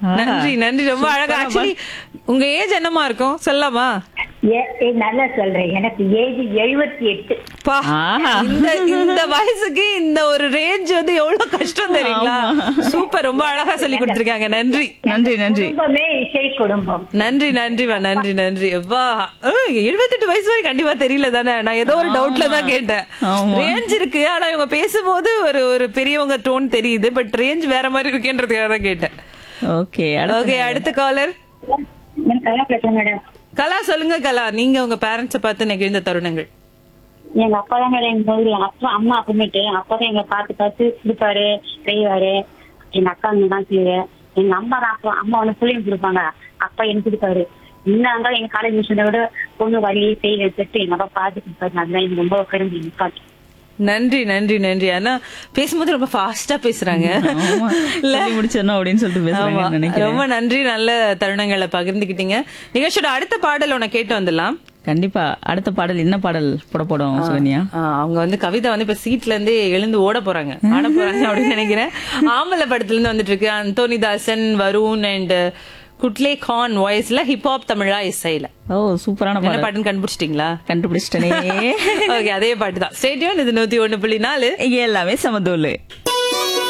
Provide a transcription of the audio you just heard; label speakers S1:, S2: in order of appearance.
S1: நன்றி நன்றி ரொம்ப அழகா ஆக்சுவலி உங்க ஏஜ் என்னமா இருக்கும் சொல்லலாமா
S2: ஏ- ஏ, நல்லா சொல்றேன் எனக்கு ஏஜ் எழுபத்தி எட்டு
S1: பா,
S3: ஆஹா.
S1: இந்த இந்த வயசுக்கு இந்த ஒரு ரேஞ்ச் வந்து எவ்வளவு கஷ்டம் தெரியுங்களா சூப்பர் ரொம்ப அழகா சொல்லி கொடுத்திருக்காங்க நன்றி
S3: நன்றி நன்றி
S2: குடும்பமே இசை குடும்பம்
S1: நன்றி நன்றிமா நன்றி நன்றி அப்பா எழுபத்தெட்டு வயசு வரை கண்டிப்பா தெரியல தானே நான் ஏதோ ஒரு டவுட்ல தான் கேட்டேன்
S3: ஆமா.
S1: ரேஞ்ச் இருக்கு ஆனா இவங்க பேசும்போது ஒரு ஒரு பெரியவங்க டோன் தெரியுது பட் ரேஞ்ச் வேற மாதிரி இருக்குன்றதுக்காக தான் கேட்டேன்
S3: ஓகே
S1: ஓகே அடுத்த காலர்
S2: எனக்கு நல்லா பேசுறேன் மேடம்
S1: கலா சொல்லுங்க கலா நீங்க உங்க பேரண்ட்ஸ பார்த்து நெகிழ்ந்த தருணங்கள்
S2: எங்க அப்பா தான் மேடம் எங்க முதல்ல அப்பா அம்மா அப்புறமேட்டு அப்பா தான் எங்களை பார்த்து பார்த்து கொடுப்பாரு செய்வாரு எங்க அக்கா அங்க தான் செய்வாரு எங்க அம்மா தான் அப்பா அம்மா வந்து புள்ளைங்க கொடுப்பாங்க அப்பா எனக்கு கொடுப்பாரு இன்னும் இருந்தாலும் எங்க காலேஜ் மிஷனை விட பொண்ணு வழி செய்ய வச்சுட்டு எங்க அப்பா பார்த்து கொடுப்பாரு அதுதான் எனக்கு ரொம்ப பெருமை எங்க அப்பாக்கு
S1: நன்றி நன்றி நன்றி ஆனா பேசும்போது ரொம்ப ஃபாஸ்டா பேசுறாங்க
S3: ஆமா.
S1: இல்ல
S3: சொல்லி முடிச்சிடணும் அப்படின்னு சொல்லிட்டு
S1: ஆமா.
S3: பேசுறாங்கன்னு நினைக்கிறேன்
S1: ரொம்ப நன்றி நல்ல தருணங்களை பகிர்ந்துக்கிட்டீங்க நிகழ்ச்சியோட அடுத்த பாடல் உன கேட்டு வந்துடலாம்
S3: கண்டிப்பா அடுத்த பாடல் என்ன பாடல் போட போடும் சுகன்யா
S1: ஆ, அவங்க வந்து கவிதா வந்து இப்ப சீட்ல இருந்து எழுந்து ஓட போறாங்க ஆட போறாங்க அப்படின்னு நினைக்கிறேன் ஆம்பளை படத்துல இருந்து வந்துட்டு இருக்கு அந்தோனிதாசன் வருண் அண்ட் குட்லே கான் வாய்ஸ்ல ஹிப்ஹாப் தமிழா இசையில
S3: ஓ சூப்பரான
S1: என்ன
S3: பாடல்
S1: பாட்டுன்னு கண்டுபிடிச்சிட்டீங்களா
S3: கண்டுபிடிச்சிட்டனே
S1: ஓகே அதே பாட்டு தான் ஸ்டேடியம் இது நூத்தி ஒண்ணு புள்ளி நாலு
S3: எல்லாமே சமதூள்